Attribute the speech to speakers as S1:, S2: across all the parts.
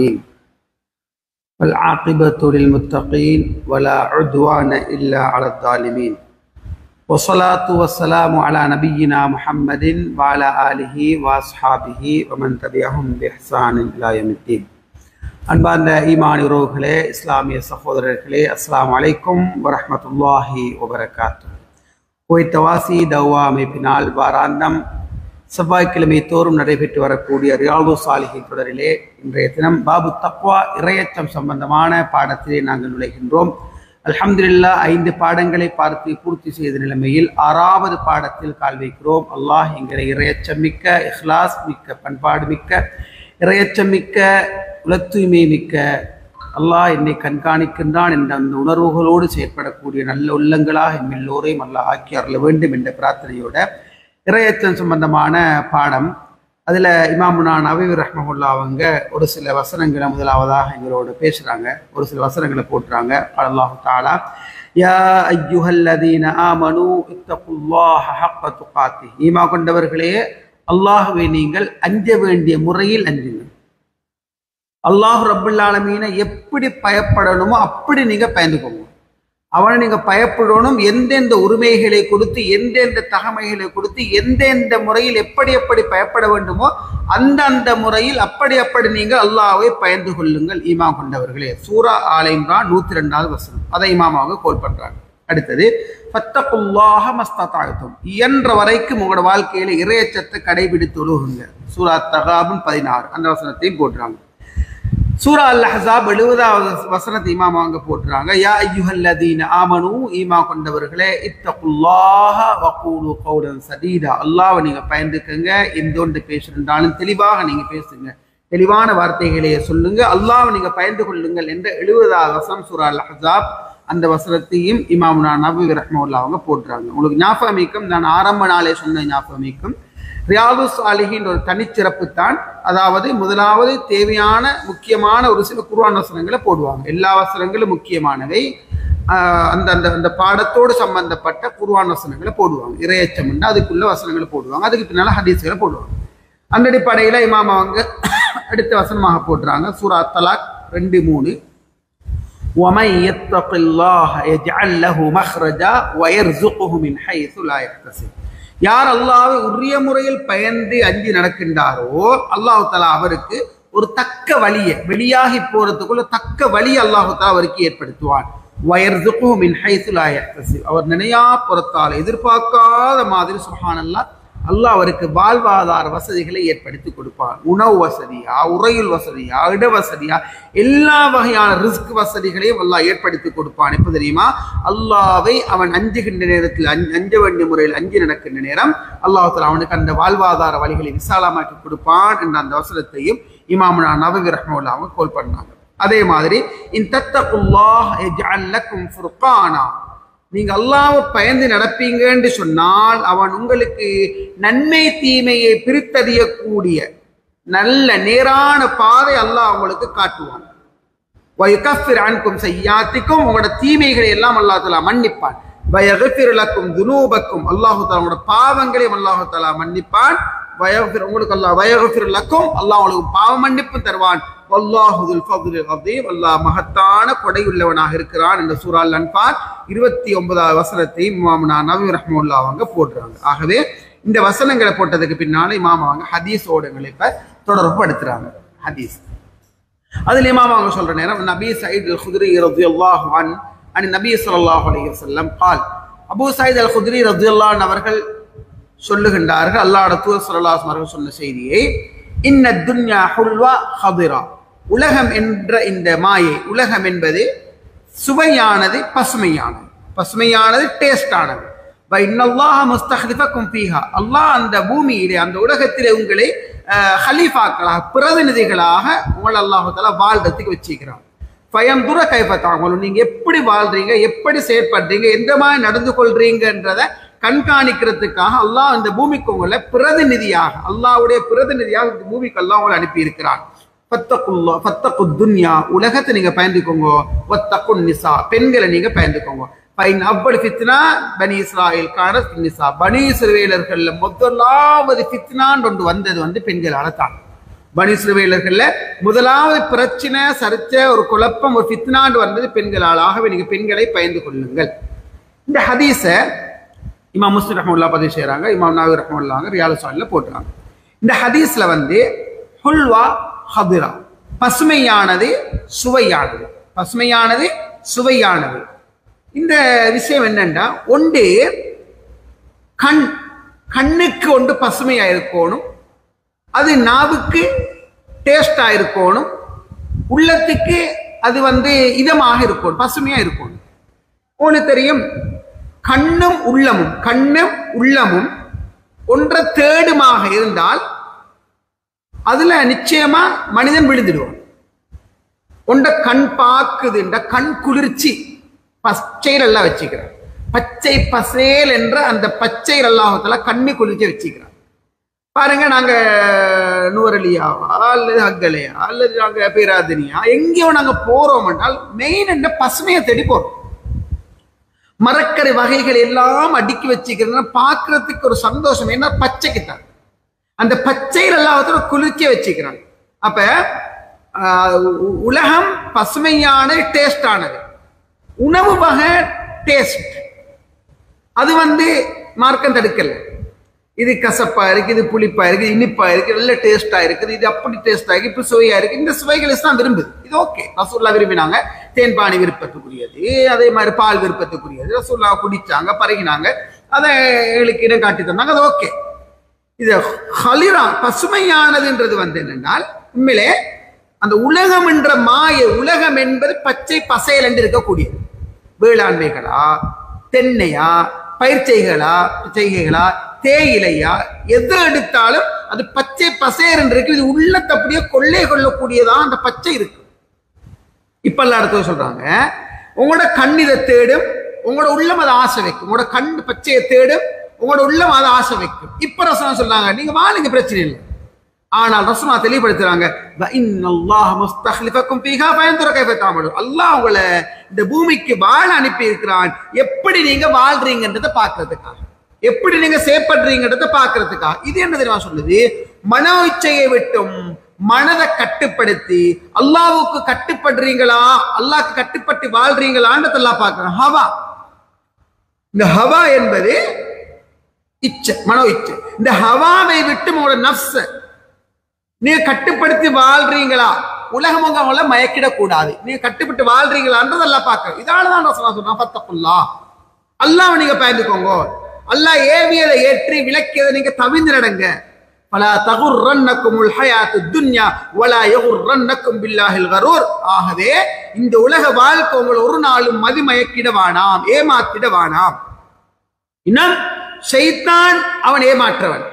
S1: العالمين والعاقبة للمتقين ولا عدوان إلا على الظالمين والصلاة والسلام على نبينا محمد وعلى آله وأصحابه ومن تبعهم بإحسان إلى يوم الدين அன்பார்ந்த ஈமான் உறவுகளே இஸ்லாமிய சகோதரர்களே அஸ்ஸலாமு அலைக்கும் வரஹ்மத்துல்லாஹி வபரகாத்து குவைத்தவாசி தௌவா அமைப்பினால் வாராந்தம் செவ்வாய்க்கிழமை தோறும் நடைபெற்று வரக்கூடிய ரியாலு சாலிஹின் தொடரிலே இன்றைய தினம் பாபு தக்வா இரையச்சம் சம்பந்தமான பாடத்திலே நாங்கள் நுழைகின்றோம் அல்ஹம்துலில்லா ஐந்து பாடங்களை பார்த்து பூர்த்தி செய்த நிலைமையில் ஆறாவது பாடத்தில் கால் வைக்கிறோம் அல்லாஹ் எங்களை இரையச்சம் மிக்க இஹ்லாஸ் மிக்க பண்பாடு மிக்க இரையச்சம் மிக்க உல தூய்மை மிக்க அல்லாஹ் என்னை கண்காணிக்கின்றான் என்ற அந்த உணர்வுகளோடு செயற்படக்கூடிய நல்ல உள்ளங்களாக எம் எல்லோரையும் அல்லாஹ் ஆக்கி அருள வேண்டும் என்ற பிரார்த்தனையோட இரையச்சம் சம்பந்தமான பாடம் அதில் இமாமுனா நவீர் ரஹ்மகுல்லா அவங்க ஒரு சில வசனங்களை முதலாவதாக எங்களோட பேசுகிறாங்க ஒரு சில வசனங்களை போட்டுறாங்க அல்லாஹு தாலா யா ஐயுஹல்லதீன ஆமனு இத்தகுல்லாஹ ஹக்க துகாத்தி ஈமா கொண்டவர்களே அல்லாஹுவை நீங்கள் அஞ்ச வேண்டிய முறையில் அஞ்சுங்கள் அல்லாஹ் ரபுல்லாலமீனை எப்படி பயப்படணுமோ அப்படி நீங்க பயந்துக்கோங்க அவனை நீங்க பயப்படணும் எந்தெந்த உரிமைகளை கொடுத்து எந்தெந்த தகமைகளை கொடுத்து எந்தெந்த முறையில் எப்படி எப்படி பயப்பட வேண்டுமோ அந்த அந்த முறையில் அப்படி அப்படி நீங்கள் அல்லாஹ்வை பயந்து கொள்ளுங்கள் ஈமா கொண்டவர்களே சூரா ஆலைம்ரான் நூத்தி ரெண்டாவது வசனம் அதை இமாமாவுக்கு கோல் பண்றாங்க அடுத்தது ஃபத்தகுல்லாஹ மஸ்ததாயத்தும் இயன்ற வரைக்கும் உங்களோட வாழ்க்கையில இறையச்சத்தை கடைபிடித்து ஒழுகுங்க சூரா தகாபுன் பதினாறு அந்த வசனத்தையும் போட்டுறாங்க சூரா அல் அஹாப் எழுபதாவது வசனத்தை இமாம் அங்க போட்டுறாங்க யா ஐயுஹல்லதீன ஆமனு ஈமா கொண்டவர்களே இத்தகுல்லாஹ வகூலு கௌலன் சதீதா அல்லாஹ்வை நீங்க பயந்துக்கங்க எந்த ஒன்று பேசுறாலும் தெளிவாக நீங்க பேசுங்க தெளிவான வார்த்தைகளை சொல்லுங்க அல்லாஹ்வை நீங்க பயந்து கொள்ளுங்கள் என்ற எழுபதாவது வசனம் சூரா அல் அஹாப் அந்த வசனத்தையும் இமாமுனா நபி ரஹ்மவுல்லா அவங்க போட்டுறாங்க உங்களுக்கு ஞாபகமிக்கம் நான் ஆரம்ப நாளே சொன்ன ஞாபகமிக்கம் ரியாது சாலிகின் ஒரு தனிச்சிறப்பு தான் அதாவது முதலாவது தேவையான முக்கியமான ஒரு சில குர்ஆன் வசனங்களை போடுவாங்க எல்லா வசனங்களும் முக்கியமானவை அந்த அந்த அந்த பாடத்தோடு சம்பந்தப்பட்ட குர்ஆன் வசனங்களை போடுவாங்க இரையச்சம் அதுக்குள்ள வசனங்களை போடுவாங்க அதுக்கு பின்னால ஹதீஸ்களை போடுவாங்க அந்த அடிப்படையில் இமாம் அவங்க அடுத்த வசனமாக போட்டுறாங்க சூரா தலாக் ரெண்டு மூணு ومن يتق الله يجعل له مخرجا ويرزقه من حيث لا يحتسب யார் அல்லாவை உரிய முறையில் பயந்து அஞ்சி நடக்கின்றாரோ அல்லாஹு தாலா அவருக்கு ஒரு தக்க வழியை வெளியாகி போறதுக்குள்ள தக்க வழி அல்லாஹு தாலா அவருக்கு ஏற்படுத்துவான் அவர் நினையா புறத்தால் எதிர்பார்க்காத மாதிரி சுஹானல்லா அல்லாஹ் அவருக்கு வாழ்வாதார வசதிகளை ஏற்படுத்தி கொடுப்பார் உணவு வசதியா உறையுள் வசதியா இட வசதியா எல்லா வகையான ரிஸ்க் வசதிகளையும் அல்லாஹ் ஏற்படுத்தி கொடுப்பான் எப்ப தெரியுமா அல்லாவை அவன் அஞ்சுகின்ற நேரத்தில் அஞ்ச வேண்டிய முறையில் அஞ்சு நடக்கின்ற நேரம் அல்லாஹால அவனுக்கு அந்த வாழ்வாதார வழிகளை விசாலமாக்கி கொடுப்பான் என்ற அந்த அவசரத்தையும் இமாமுனா நவவி ரஹ்மவுல்லா அவங்க கோல் பண்ணாங்க அதே மாதிரி இன் தத்தகுல்லாஹ் லக்கும் ஃபுர்கானா நீங்க அல்லாவை பயந்து நடப்பீங்கன்னு சொன்னால் அவன் உங்களுக்கு நன்மை தீமையை பிரித்தறியக்கூடிய நல்ல நேரான பாதை அல்லாஹ் உங்களுக்கு காட்டுவான் வயுகஃபிர் அன்கும் செய்யாத்திக்கும் உங்களோட தீமைகளை எல்லாம் அல்லாஹ் தலா மன்னிப்பான் வயகஃபிரலக்கும் துனூபக்கும் அல்லாஹு தலா உங்களோட பாவங்களையும் அல்லாஹு தலா மன்னிப்பான் வயகஃபிர் உங்களுக்கு அல்லாஹ் வயகஃபிரலக்கும் அல்லாஹ் உங்களுக்கு பாவ மன்னிப்பு தருவான் வல்லாஹுதுல் ஃபதுல் அதீம் அல்லாஹ் மகத்தான கொடையுள்ளவனாக இருக்கிறான் என்ற சூறால் அன்பார் இருபத்தி ஒன்பதாவது வசனத்தை இமாமுனா நபி ரஹ்முல்லா அவங்க போடுறாங்க ஆகவே இந்த வசனங்களை போட்டதுக்கு பின்னால இமாம் அவங்க ஹதீஸ் ஓடங்களை இப்ப தொடர்பு படுத்துறாங்க ஹதீஸ் அதுல இமாம் அவங்க சொல்ற நேரம் நபி சயீத் அல் குதிரி ரதியுல்லாஹு அன் அன் நபி ஸல்லல்லாஹு அலைஹி வஸல்லம் قال அபூ சயீத் அல் குதிரி ரதியுல்லாஹு அவர்கள் சொல்லுகின்றார்கள் அல்லாஹ்வுடைய தூதர் ஸல்லல்லாஹு அலைஹி அவர்கள் சொன்ன செய்தியை இன்ன துன்யா ஹுல்வா ஹதிரா உலகம் என்ற இந்த மாயை உலகம் என்பது சுவையானது பசுமையானது பசுமையானது டேஸ்டானது அல்லாஹ் அந்த பூமியிலே அந்த உலகத்திலே உங்களை ஹலீஃபாக்களாக பிரதிநிதிகளாக உங்களை அல்லாஹால வாழ்றதுக்கு வச்சுக்கிறான் பயந்துர கைப்பற்றாங்களும் நீங்க எப்படி வாழ்றீங்க எப்படி செயற்படுறீங்க எந்த மாதிரி நடந்து கொள்றீங்கன்றத கண்காணிக்கிறதுக்காக அல்லாஹ் இந்த பூமிக்கு உங்களை பிரதிநிதியாக அல்லாஹ்வுடைய பிரதிநிதியாக இந்த பூமிக்கு அல்லாஹ் உங்களை அனுப்பி இருக்கிறான் ஃபத்தகுல்லா ஃபத்தகு துன்யா உலகத்தை நீங்க பயந்துக்கோங்க வத்தகுன் நிசா பெண்களை நீங்க பயந்துக்கோங்க பைன் அவ்வளவு ஃபித்னா பனி இஸ்ராயில் கான நிசா பனி இஸ்ரவேலர்கள்ல முதலாவது ஃபித்னான்னு ஒன்று வந்தது வந்து பெண்களால தான் பனிசுவேலர்கள்ல முதலாவது பிரச்சனை சரிச்ச ஒரு குழப்பம் ஒரு ஃபித்னாண்டு வந்தது பெண்களால் ஆகவே நீங்க பெண்களை பயந்து கொள்ளுங்கள் இந்த ஹதீஸ இமாம் முஸ்லிம் ரஹமுல்லா பதிவு செய்கிறாங்க இமாம் நாவி ரஹமுல்லாங்க ரியாலு சாலில் போட்டுறாங்க இந்த ஹதீஸ்ல வந்து ஹுல்வா ஹதிரா பசுமையானது சுவையானது பசுமையானது சுவையானது இந்த விஷயம் என்னன்னா ஒன்று கண் கண்ணுக்கு ஒன்று பசுமையா இருக்கணும் அது நாவுக்கு டேஸ்டா இருக்கணும் உள்ளத்துக்கு அது வந்து இதமாக இருக்கணும் பசுமையா இருக்கணும் உங்களுக்கு தெரியும் கண்ணும் உள்ளமும் கண்ணும் உள்ளமும் ஒன்றை தேடுமாக இருந்தால் அதுல நிச்சயமா மனிதன் விழுந்துடுவான் ஒன்ற கண் பாக்குதுன்ற கண் குளிர்ச்சி பச்சையில் எல்லாம் வச்சுக்கிறான் பச்சை பசேல் என்ற அந்த பச்சை அல்லாஹத்துல கண்ணி குளிர்ச்சி வச்சுக்கிறான் பாருங்க நாங்க நூரலியாவா அல்லது அக்கலையா அல்லது நாங்க பேராதினியா எங்கேயோ நாங்க போறோம் என்றால் மெயின் என்ன பசுமையை தேடி போறோம் மரக்கறி வகைகள் எல்லாம் அடுக்கி வச்சுக்கிறது பார்க்கறதுக்கு ஒரு சந்தோஷம் என்ன பச்சைக்கு தான் அந்த பச்சையில் எல்லாத்துல குளிர்ச்சியை வச்சுக்கிறாங்க அப்ப ஆஹ், உ- உலகம் பசுமையான டேஸ்டானது உணவு வகை டேஸ்ட் அது வந்து மார்க்கம் தடுக்கல இது கசப்பா இருக்கு இது புளிப்பா இருக்கு இனிப்பா இருக்கு நல்ல டேஸ்டா இருக்குது இது அப்படி டேஸ்டா இருக்கு இப்படி சுவையா இருக்கு இந்த சுவைகள் தான் விரும்புது இது ஓகே ரசூல்லா விரும்பினாங்க தேன்பானி விருப்பத்துக்குரியது அதே மாதிரி பால் விருப்பத்துக்குரியது ரசூல்லா குடிச்சாங்க பருகினாங்க அதை எங்களுக்கு இடம் காட்டி தந்தாங்க அது ஓகே இது ஹலிரா பசுமையானதுன்றது வந்து என்னென்னால் உண்மையிலே அந்த உலகம் என்ற மாய உலகம் என்பது பச்சை பசையல் என்று இருக்கக்கூடியது வேளாண்மைகளா தென்னையா பயிர்ச்செய்களா செய்கைகளா தேயிலையா எது எடுத்தாலும் அது பச்சை பசையர் என்று இருக்கு இது உள்ளத்தை அப்படியே கொள்ளை கொள்ளக்கூடியதா அந்த பச்சை இருக்கு இப்ப எல்லாம் அடுத்தது சொல்றாங்க உங்களோட கண் இதை தேடும் உங்களோட உள்ளம் அதை ஆசை வைக்கும் உங்களோட கண் பச்சையை தேடும் உங்களோட உள்ளம் அதை ஆசை வைக்கும் இப்ப ரசனா சொல்றாங்க நீங்க வாழுங்க பிரச்சனை இல்லை ஆனால் ரசனா தெளிவுபடுத்துறாங்க "வ இன்னல்லாஹ முஸ்தக்லிஃபக்கும் ஃபீஹா ஃபயன்துர கைஃப தஅமலூன்." அல்லாஹ் உங்களை இந்த பூமிக்கு வாழ அனுப்பி இருக்கிறான் எப்படி நீங்க வாழ்றீங்கன்றதை பார்க்கிறதுக்காக எப்படி நீங்க செயற்படுறீங்கன்றதை பார்க்கிறதுக்காக இது என்ன தெரியுமா சொல்லுது மனோ இச்சையை விட்டும் மனதை கட்டுப்படுத்தி அல்லாஹ்வுக்கு கட்டுப்படுறீங்களா அல்லாஹ்க்கு கட்டுப்பட்டு வாழ்றீங்களான்றதெல்லாம் பார்க்கிறோம் ஹவா இந்த ஹவா என்பது இச்சை மனோ இச்சை இந்த ஹவாவை விட்டு உங்களோட நப்ச நீங்க கட்டுப்படுத்தி வாழ்றீங்களா உலகம் உங்க அவங்கள மயக்கிடக்கூடாது நீங்க கட்டுப்பட்டு வாழ்றீங்களான்றதெல்லாம் பார்க்க இதாலதான் ரசனா சொன்னா பத்தக்குல்லா அல்லாஹ் நீங்க பயந்துக்கோங்க அல்லாஹ் ஏவியதை ஏற்றி விளக்கியதை நீங்க தவிந்து நடங்க பல தகுர்ரன்னக்கும் ஹயாத்து துன்யா வலா யகுர்ரன்னக்கும் பில்லாஹில் கரூர் ஆகவே இந்த உலக வாழ்க்கை உங்களை ஒரு நாளும் மதிமயக்கிட வேணாம் ஏமாத்திட வேணாம் இன்னும் ஷைத்தான் அவன் ஏமாற்றவன்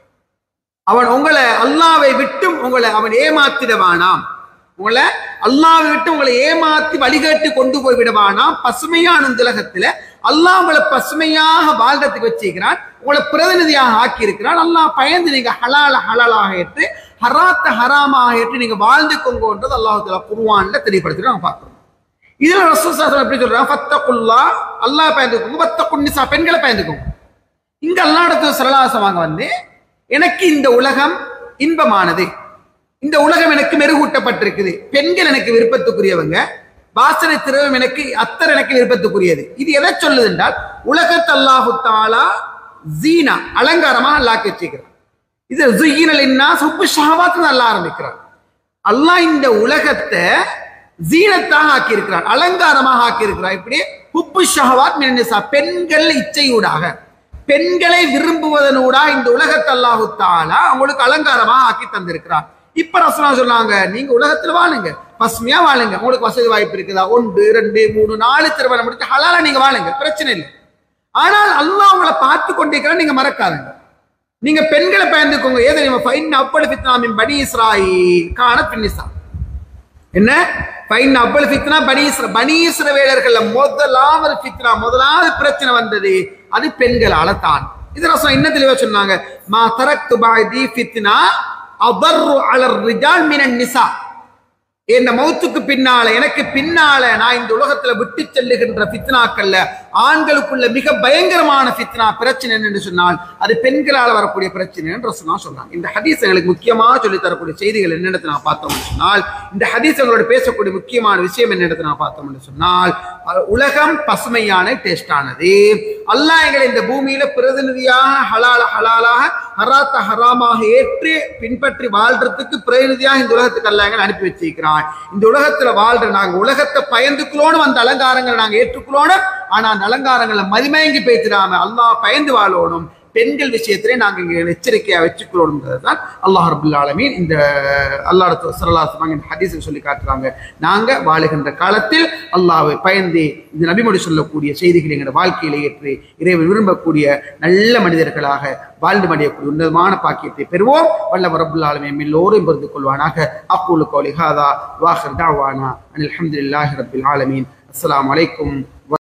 S1: அவன் உங்களை அல்லாவை விட்டும் உங்களை அவன் ஏமாத்திடவானாம் உங்களை அல்லாவை விட்டு உங்களை ஏமாத்தி வழிகேட்டு கொண்டு போய் விடுவானாம் பசுமையான இந்த உலகத்துல அல்லாஹ் உங்களை பசுமையாக வாழ்றதுக்கு வச்சிருக்கிறான் உங்களை பிரதிநிதியாக ஆக்கி இருக்கிறான் அல்லாஹ் பயந்து நீங்க ஹலால ஹலாலாக ஏற்று ஹராத்த ஹராமாக ஏற்று நீங்க வாழ்ந்துக்கோங்கன்றது அல்லாஹ் குருவான்ல தெளிவுபடுத்தி நாங்க பார்க்கிறோம் இதுல ரசூல் சாஸ்திரம் எப்படி சொல்றாங்க ஃபத்தகுல்லா அல்லாஹ் பயந்துக்கோங்க ஃபத்தகுன்னிசா பெண்களை பயந்துக்கோங்க இங்க அல்லாடத்து சரலாசமாக வந்து எனக்கு இந்த உலகம் இன்பமானது இந்த உலகம் எனக்கு மெருகூட்டப்பட்டிருக்குது பெண்கள் எனக்கு விருப்பத்துக்குரியவங்க வாசனை திரவம் எனக்கு அத்தர் எனக்கு விருப்பத்துக்குரியது இது எதை சொல்லுது என்றால் உலகத் அல்லாஹு தாலா ஜீனா அலங்காரமா அல்லாஹ் வச்சுக்கிறார் இது ஜுயினலின்னா சுப்பு ஷாபாத்து நல்லா ஆரம்பிக்கிறார் அல்லாஹ் இந்த உலகத்தை ஜீனத்தாக ஆக்கியிருக்கிறார் அலங்காரமாக ஆக்கியிருக்கிறார் இப்படி உப்பு ஷஹவாத் மினனிசா பெண்கள் இச்சையூடாக பெண்களை விரும்புவதனூடா இந்த உலகத்தை அல்லாஹு தாலா உங்களுக்கு அலங்காரமா ஆக்கி தந்திருக்கிறார் இப்ப ரசனா சொன்னாங்க நீங்க உலகத்துல வாழுங்க பசுமையா வாழுங்க உங்களுக்கு வசதி வாய்ப்பு இருக்குதா ஒன்று ரெண்டு மூணு நாலு திருமணம் முடிச்சு ஹலாலா நீங்க வாழுங்க பிரச்சனை இல்லை ஆனால் அல்லாஹ் உங்களை பார்த்து கொண்டிருக்கிறா நீங்க மறக்காதுங்க நீங்க பெண்களை பயந்துக்கோங்க ஏதோ நம்ம ஃபைன் அப்படி ஃபித்னாமின் பனி இஸ்ராயி காண பின்னிசா என்ன ஃபைன் அப்பல் ஃபித்னா பனி இஸ்ர பனி இஸ்ரவேலர்கள்ல முதலாவது ஃபித்னா முதலாவது பிரச்சனை வந்தது அது பெண்களால தான் இது ரசம் என்ன தெளிவா சொன்னாங்க மா தரக்து பாதி ஃபித்னா அபர்ரு அலர் ரிஜால் மினன் நிசா இந்த மௌத்துக்கு பின்னால எனக்கு பின்னால நான் இந்த உலகத்துல விட்டு செல்லுகின்ற ஃபித்னாக்கள்ல ஆண்களுக்குள்ள மிக பயங்கரமான ஃபித்னா பிரச்சனை என்னன்னு சொன்னால் அது பெண்களால் வரக்கூடிய பிரச்சனை என்று சொன்னா சொல்றாங்க இந்த ஹதீஸ் எங்களுக்கு முக்கியமா சொல்லி தரக்கூடிய செய்திகள் என்னென்னு நான் பார்த்தோம்னு சொன்னால் இந்த ஹதீஸ் எங்களோட பேசக்கூடிய முக்கியமான விஷயம் என்னென்னு நான் பார்த்தோம்னு சொன்னால் அஹ், உலகம் பசுமையான டேஸ்டானது அல்லாஹ் எங்களை இந்த பூமியில பிரதிநிதியாக ஹலால ஹலாலாக ஹராத்த ஹராமாக ஏற்று பின்பற்றி வாழ்றதுக்கு பிரதிநிதியாக இந்த உலகத்துக்கு அல்லாஹ் எங்களை அனுப்பி வச்சிருக்கிறான் இந்த உலகத்துல வாழ்ற நாங்க உலகத்தை பயந்துக்குள்ளோனும் அந்த அலங்காரங்களை நாங்க ஏற்றுக்குள்ளோனும் ஆனா அந்த அலங்காரங்களை மதிமயங்கி பேசிடாம அல்லாஹ் பயந்து வாழணும் பெண்கள் விஷயத்திலே நாங்க இங்க எச்சரிக்கையா வச்சுக்கிறோம்ன்றது தான் அல்லாஹ் ரபுல் ஆலமீன் இந்த அல்லாஹ் சரலாசமாக இந்த ஹதீஸை சொல்லி காட்டுறாங்க நாங்க வாழுகின்ற காலத்தில் அல்லாஹ்வை பயந்து இந்த நபிமொழி சொல்லக்கூடிய செய்திகளை எங்களோட வாழ்க்கையில ஏற்று இறைவன் விரும்பக்கூடிய நல்ல மனிதர்களாக வாழ்ந்து மடியக்கூடிய உன்னதமான பாக்கியத்தை பெறுவோம் வல்ல ரபுல் ஆலமீன் எல்லோரும் புரிந்து கொள்வானாக அக்கூலு கௌலி ஹாதா வாஹர் தாவானா அனில் அல்ஹம்துலில்லாஹி ரப்பில் ஆலமீன் அஸ்ஸலாமு அலைக்கும்